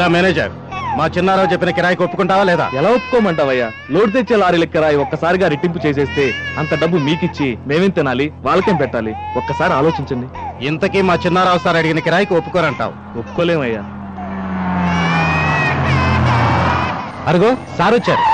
ఏరా మేనేజర్ మా చిన్నారావు చెప్పిన కిరాయికి ఒప్పుకుంటావా లేదా ఎలా ఒప్పుకోమంటావయ్యా లోడ్ తెచ్చే లారీల కిరాయి ఒక్కసారిగా రెట్టింపు చేసేస్తే అంత డబ్బు మీకిచ్చి మేమేం తినాలి వాళ్ళకేం పెట్టాలి ఒక్కసారి ఆలోచించండి ఇంతకీ మా చిన్నారావు సార్ అడిగిన కిరాయికి ఒప్పుకోరంటావు ఒప్పుకోలేమయ్యా అరుగో సార్ వచ్చారు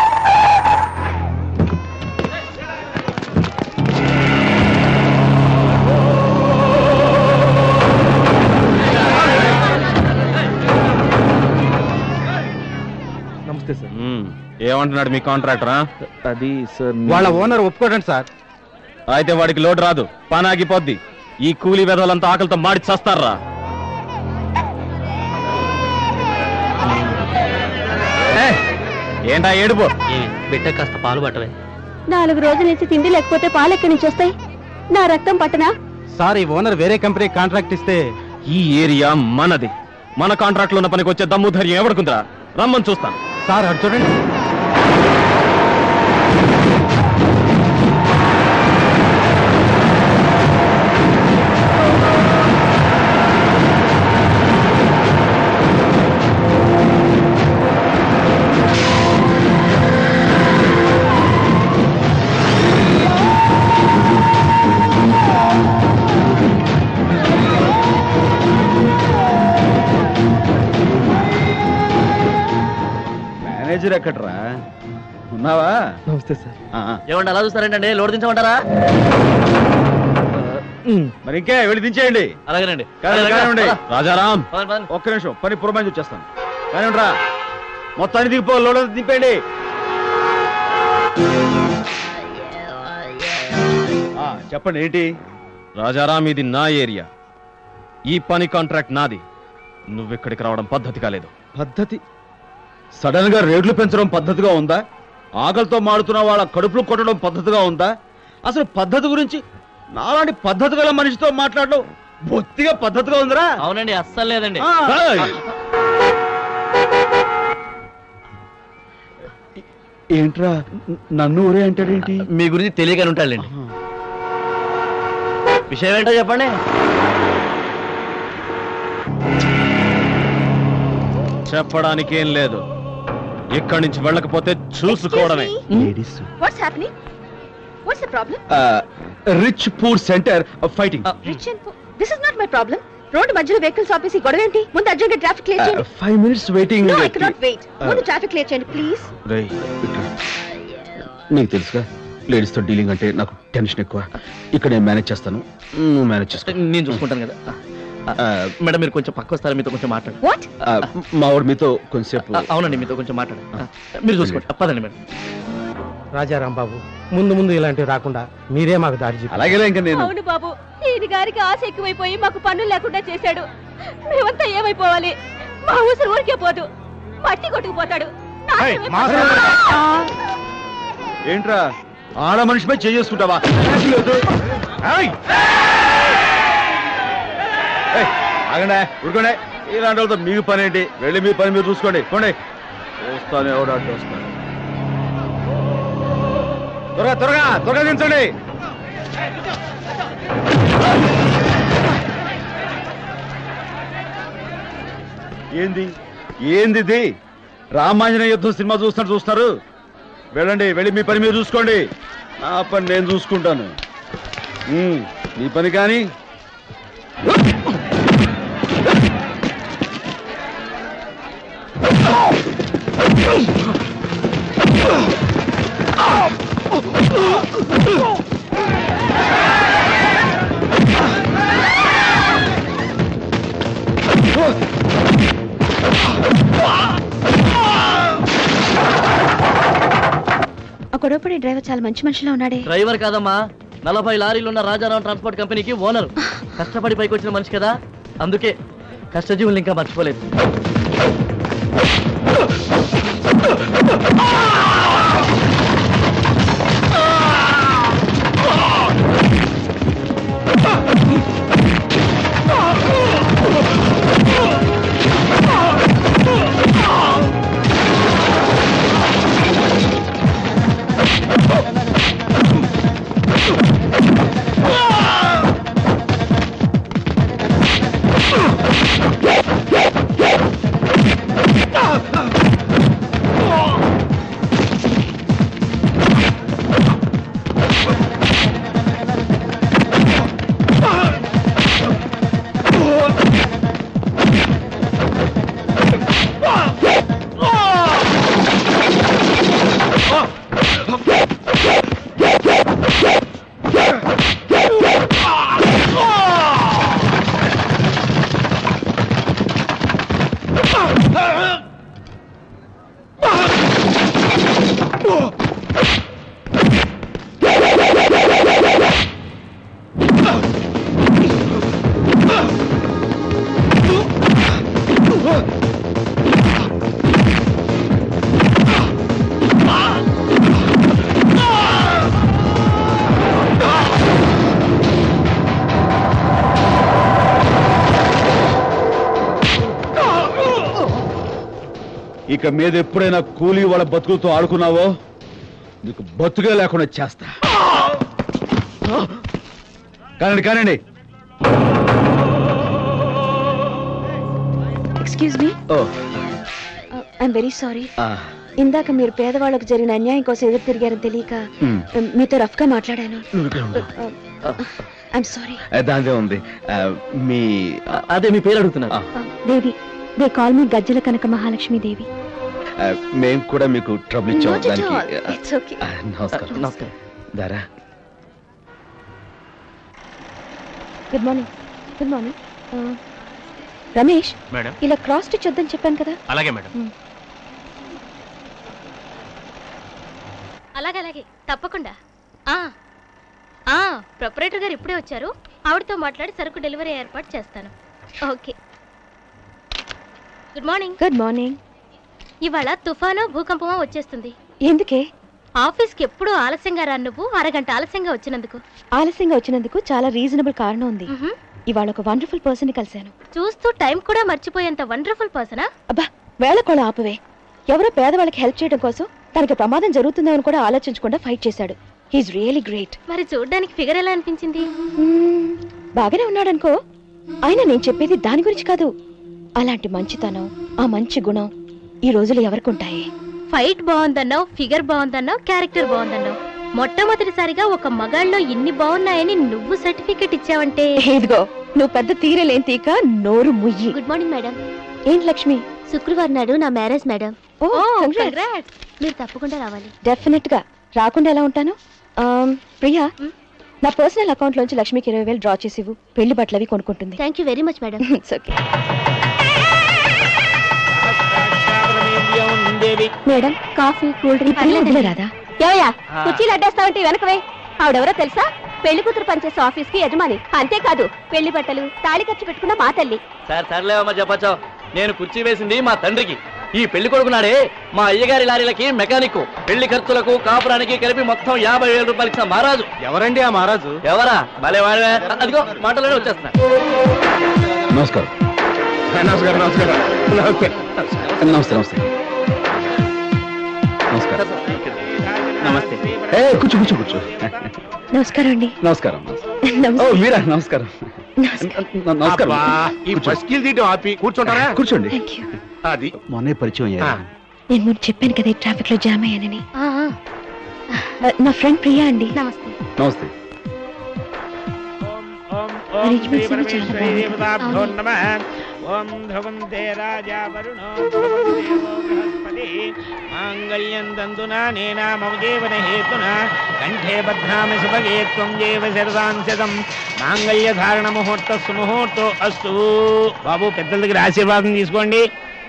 నమస్తే సార్ ఏమంటున్నాడు మీ కాంట్రాక్టరా అది సార్ వాళ్ళ ఓనర్ ఒప్పుకోడండి సార్ అయితే వాడికి లోడ్ రాదు పని ఆగిపోద్ది ఈ కూలీ వెధవలంతా ఆకలితో మాడి చస్తారా ఏంటా ఏడుపు బిడ్డ కాస్త పాలు పట్టవే నాలుగు రోజుల నుంచి తిండి లేకపోతే పాలు ఎక్కడి నుంచి వస్తాయి నా రక్తం పట్టనా సార్ ఈ ఓనర్ వేరే కంపెనీకి కాంట్రాక్ట్ ఇస్తే ఈ ఏరియా మనది మన కాంట్రాక్ట్ లో ఉన్న పనికి వచ్చే దమ్ము ధైర్యం ఎవడుకుందిరా రమ్మని చూస్తాను సార్ అటు చూడండి మేనేజర్ ఎక్కడ్రా ఉన్నావా నమస్తే సార్ ఆ, ఆ. ఏమండి అలా చూస్తారేంటండి లోడ్ దించమంటారా మరి ఇంకే వెళ్ళి దించేయండి అలాగేనండి కానివ్వండి, కానివ్వండి. రాజారాం పదండి, పదండి. ఒక్క నిమిషం పని పురమాయించి వచ్చేస్తాను కానీ రా మొత్తాన్ని దిగిపో లోడ దింపేయండి ఆ, చెప్పండి ఏంటి రాజారాం ఇది నా ఏరియా ఈ పని కాంట్రాక్ట్ నాది నువ్వెక్కడికి రావడం పద్ధతి కాలేదు పద్ధతి సడన్ గా రేట్లు పెంచడం పద్ధతిగా ఉందా ఆకలితో మాడుతున్న వాళ్ళ కడుపులు కొట్టడం పద్ధతిగా ఉందా అసలు పద్ధతి గురించి నాలాంటి పద్ధతి గల మనిషితో మాట్లాడడం బొత్తిగా పద్ధతిగా ఉందిరా అవునండి అస్సలు లేదండి ఆ. ఏంట్రా నన్ను ఊరే అంటాడేంటి మీ గురించి తెలియకని ఉంటాడులేండి విషయం ఏంటో చెప్పండి చెప్పడానికి ఏం లేదు ఇక్కడి నుంచి వెళ్ళకపోతే చూసుకోవడమే ladies what's happening what's the problem rich poor centre fighting rich and this is not my problem road మధ్యలో వెహికల్స్ ఆపేసి గొడవ ఏంటి ముందు అర్జెంట్ గా ట్రాఫిక్ క్లియర్ చేయండి five minutes waiting no I cannot wait ముందు ట్రాఫిక్ క్లియర్ చేయండి please నీకు తెలుసుగా లేడీస్ తో డీలింగ్ అంటే నాకు టెన్షన్ ఎక్కువ ఇక్కడ నేను మేనేజ్ చేస్తాను నువ్వు మేనేజ్ చేసుకో నేను చూసుకుంటాను కదా ఆ, మేడం మీరు కొంచెం పక్క వస్తారా మీతో కొంచెం మాట్లాడు వాట్ ఆ, మా వాడు మీతో కొంచెంసేపు ఆ, అవునండి మీతో కొంచెం మాట్లాడు ఆ, మీరు చూసుకోండి పదండి మేడం రాజారాం బాబు ముందు ముందు ఇలాంటివి రాకుండా మీరే మాకు దారి చూపి అలాగే ఇంకా నేను అవును బాబు ఈయన గారికి ఆశ ఎక్కువైపోయి మాకు పనులు లేకుండా చేశాడు మేమంతా ఏమైపోవాలి మా ఊసరు ఊరికే పోదు మట్టి కొట్టుకుపోతాడు నాశనం అయిపోతాడు. ఏంట్రా ఆడ మనిషిపై చేసుకుంటావా ఆగండి ఉడుకోండి ఇలాంటి వాళ్ళతో మీకు పని ఏంటి వెళ్ళి మీ పని మీరు చూసుకోండి పోండి చూస్తాను ఎవడు అడ్డు వస్తాను త్వరగా త్వరగా త్వరగా దించండి ఏంది ఏంది ఇది రామాంజనేయ యుద్ధం సినిమా చూస్తున్నట్టు చూస్తారు వెళ్ళండి వెళ్ళి మీ పని మీరు చూసుకోండి నా పని నేను చూసుకుంటాను ఉమ్, మీ పని కానీ ఆ గొడవపడే డ్రైవర్ చాలా మంచి మనిషిలో ఉన్నాడే డ్రైవర్ కాదమ్మా నలభై లారీలు ఉన్న రాజారాం ట్రాన్స్పోర్ట్ కంపెనీకి ఓనర్ కష్టపడి పైకి వచ్చిన మనిషి కదా అందుకే కష్టజీవులు ఇంకా మర్చిపోలేదు ఇక మీద ఎప్పుడైనా కూలీ వాళ్ళ బతుకులతో ఆడుకున్నావో నీకు బతుకే లేకుండా చేస్తా కానండి కానండి excuse me oh I'm very sorry ఆ, ఇందాక మీరు పేదవాళ్ళకు జరిగిన అన్యాయం కోసం ఎదురు తిరిగారని తెలియక ఉమ్, మీతో రఫ్ గా మాట్లాడాను నువ్వు ఇక్కడ ఉండు. ఐఎమ్ సారీ ఆ, దాందే ఉంది ఆ, మీ అ- అదే మీ పేరు అడుగుతున్నారు ఆ. Devi they call me Gajjala Kanaka Mahalakshmi Devi ఆ, మేం కూడా మీకు ట్రబుల్ ఇచ్చాం దానికి ఆ, ఇట్స్ ఓకే ఆ, నమస్కారం నమస్కారం Dara good morning good morning Ramesh madam ఇలా క్రాస్ స్టిచ్ వద్దని చెప్పాను కదా అలాగే మేడం అలాగే అలాగే తప్పకుండా ఆ ఆ ప్రొపరేటర్ గారు ఇప్పుడే వచ్చారు ఆవిడతో మాట్లాడి సరుకు డెలివరీ ఏర్పాటు చేస్తాను okay good morning good morning ఇవాళ తుఫాను భూకంపమో వచ్చేస్తుంది ఎందుకే ఆఫీస్కి ఎప్పుడూ ఆలస్యంగా రా నువ్వు అరగంట ఆలస్యంగా వచ్చినందుకు ఆలస్యంగా వచ్చినందుకు చాలా రీజనబుల్ కారణం ఉంది మ్హూ. ఇవాళ ఒక వండర్ఫుల్ పర్సన్ ని కలిశాను చూస్తూ టైం కూడా మర్చిపోయేంత వండర్ఫుల్ పర్సనా అబ్బా వేళ కోళ ఆపవే ఎవరో పేదవాళ్ళకి హెల్ప్ చేయడం కోసం తనకి ప్రమాదం జరుగుతుందని కూడా ఆలోచించకుండా ఫైట్ చేశాడు హీఈస్ రియలీ గ్రేట్ మరి చూడ్డానికి ఫిగర్ ఎలా అనిపించింది బాగానే ఉన్నాడనుకో అయినా నేను చెప్పేది దాని గురించి కాదు అలాంటి మంచితనం ఆ మంచి గుణం ఈ రోజులు ఎవరికుంటాయి ఫైట్ బాగుందన్నావు ఫిగర్ బాగుందన్నావు క్యారెక్టర్ బాగుందన్నావు మొట్టమొదటిసారిగా ఒక మగాళ్ళలో ఇన్ని బాగున్నాయని నువ్వు సర్టిఫికెట్ ఇచ్చావంటే ఇదిగో నువ్వు పెద్ద తీరలేని తీక నోరు ముయ్యి గుడ్ మార్నింగ్ మేడం ఏంటి లక్ష్మి శుక్రవారం నాడు నా మ్యారేజ్ మేడం ఓ మీరు తప్పకుండా రావాలి డెఫినెట్ గా రాకుండా ఎలా ఉంటాను ఆమ్, ప్రియా మ్. నా పర్సనల్ అకౌంట్ లోంచి లక్ష్మికి ఇరవై వేలు డ్రా చేసి ఇవ్వు పెళ్లి బట్టలు అవి కొనుక్కుంటుంది thank you very much madam It's okay. Madam coffee cool drink పర్లేదండి. రాదా ఏమయ్యా కుర్చీలు అడ్డేస్తావంటే వెనకవే ఆవిడెవరో తెలుసా పెళ్లి కూతురు పనిచేసే ఆఫీస్ కి యజమాని అంతేకాదు పెళ్లి బట్టలు తాళి ఖర్చు పెట్టుకున్న మా తల్లి సార్ సర్లేవమ్మా చెప్పచ్చా నేను కుర్చీ వేసింది మా తండ్రికి ఈ పెళ్లి కొడుకు నాడే మా అయ్యగారి లారీలకి మెకానిక్ పెళ్లి ఖర్చులకు కాపురానికి కలిపి మొత్తం యాభై వేల రూపాయలు ఇచ్చిన మహారాజు ఎవరండి ఆ మహారాజు ఎవరా భలే వాడివే అదిగో మాటలోనే వచ్చేస్తున్నా నమస్కారం నమస్కారం నమస్కారం నమస్తే నమస్తే నమస్తే నమస్కారం నమస్తే ఏ కూర్చో కూర్చో కూర్చో నమస్కారం అండి నమస్కారం ఓ నమస్తే మీరా నమస్కారం నమస్కారం న- నమస్కారం అబ్బా, ఈ కూర్చో. బస్కిల్ తీయటం ఆపి కూర్చుంటారా కూర్చోండి థ్యాంక్ యూ అది మొన్నే పరిచయం ఆ, అయ్యారు నేను ముందు చెప్పాను కదా ట్రాఫిక్ లో జామ్ అయ్యానని ఆ, నా ఫ్రెండ్ ప్రియా అండి నమస్తే నమస్తే Arrangements అన్ని చాలా బాగున్నాయి. ఓం భగవంతే రాజా వరుణో భగవందేవో బృహస్పతి మాంగళ్యం దందునా నేనా మమ జీవన హేతున కంఠే బధ్నామి సుభగే త్వం జీవ శరదాం శతం మాంగళ్య ధారణ ముహూర్త సుముహూర్తో అస్తు బాబు పెద్దల దగ్గర ఆశీర్వాదం తీసుకోండి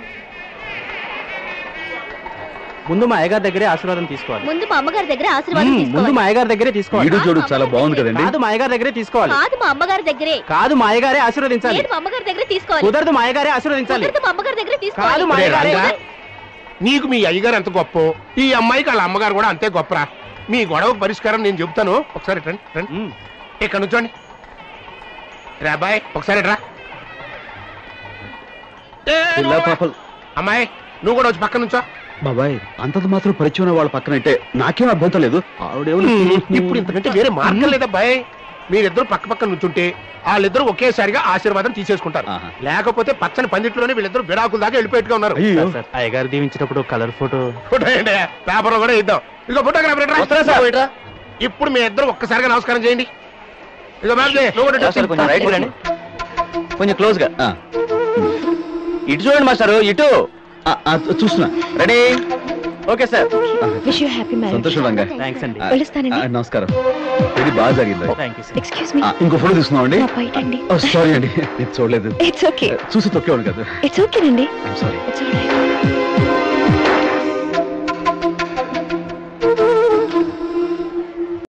ముందు మా అయ్యగారి దగ్గరే ఆశీర్వాదం తీసుకోవాలి ముందు మా అమ్మగారి దగ్గర ఆశీర్వాదం ముందు తీసుకోవాలి మా అయ్యగారి దగ్గరే తీసుకోవాలి వీడియో చూడు చాలా బాగుంది కదండి కాదు మా అయ్యగారి దగ్గరే తీసుకోవాలి కాదు మా అమ్మగారి దగ్గరే కాదు మా అయ్యగారే ఆశీర్వదించాలి లేదు మా అమ్మగారి దగ్గర తీసుకోవాలి కుదరదు మా అయ్యగారే ఆశీర్వదించాలి కుదరదు మా అమ్మగారి దగ్గర కాదు తీసుకోవాలి మా అయ్యగారే రంగా, నీకు మీ అయ్యగారు ఎంత గొప్ప ఈ అమ్మాయికి వాళ్ళ అమ్మగారు కూడా అంతే గొప్పరా మీ గొడవకు పరిష్కారం నేను చెబుతాను ఒకసారి రండి రండి ఉమ్. ఇక్కడ నుంచోండి రా అబ్బాయి ఒకసారి రా పిల్ల పాపలు అమ్మాయి నువ్వు కూడా వచ్చి పక్క నుంచో బాబాయ్ అంతంత మాత్రం పరిచయం ఉన్న వాళ్ళ పక్కన అంటే నాకేం అభ్యంతరం లేదు ఆవిడేమో ఇప్పుడు ఇంతకంటే వేరే మార్గం లేదబ్బాయి మీరిద్దరు పక్క పక్క నుంచుంటే వాళ్ళిద్దరూ ఒకేసారిగా ఆశీర్వాదం తీసేసుకుంటారు ఆహా. లేకపోతే పచ్చని పందిట్లోనే వీళ్ళిద్దరు విడాకుల దాకా వెళ్ళిపోయేట్టుగా ఉన్నారు అయ్యో అయ్యగారు దీవించినప్పుడు కలర్ ఫోటో ఫోటో ఏంటి పేపర్ కూడా ఇద్దాం ఇదిగో ఫోటోగ్రాఫర్ వస్తున్నా సార్ ఇట్రా. ఇప్పుడు మీ ఇద్దరు ఒక్కసారిగా నమస్కారం చేయండి ఇదిగో మ్యామ్ నువ్వు కూడా ఇటు సార్ కొంచెం రైట్ రండి కొంచెం క్లోజ్ గా ఆ, ఇటు చూడండి మాస్టారు ఇటు ఆ, ఆ, చూస్తున్నా ready okay sir wish you happy marriage సంతోషం రంగా థ్యాంక్స్ అండి ఆ, పిలుస్తానండి. ఆ, నమస్కారం ఇది బాగా జరిగింది థ్యాంక్ యూ ఎక్స్క్యూజ్ మీ ఆ, ఇంకో ఫోటో తీసుకున్నాం అండి నా బయట అండి సారీ అండి నేను చూడలేదు ఇట్స్ ఓకే చూసి తొక్కేవాడు కదా ఇట్స్ ఓకే అండి I'm sorry it's all right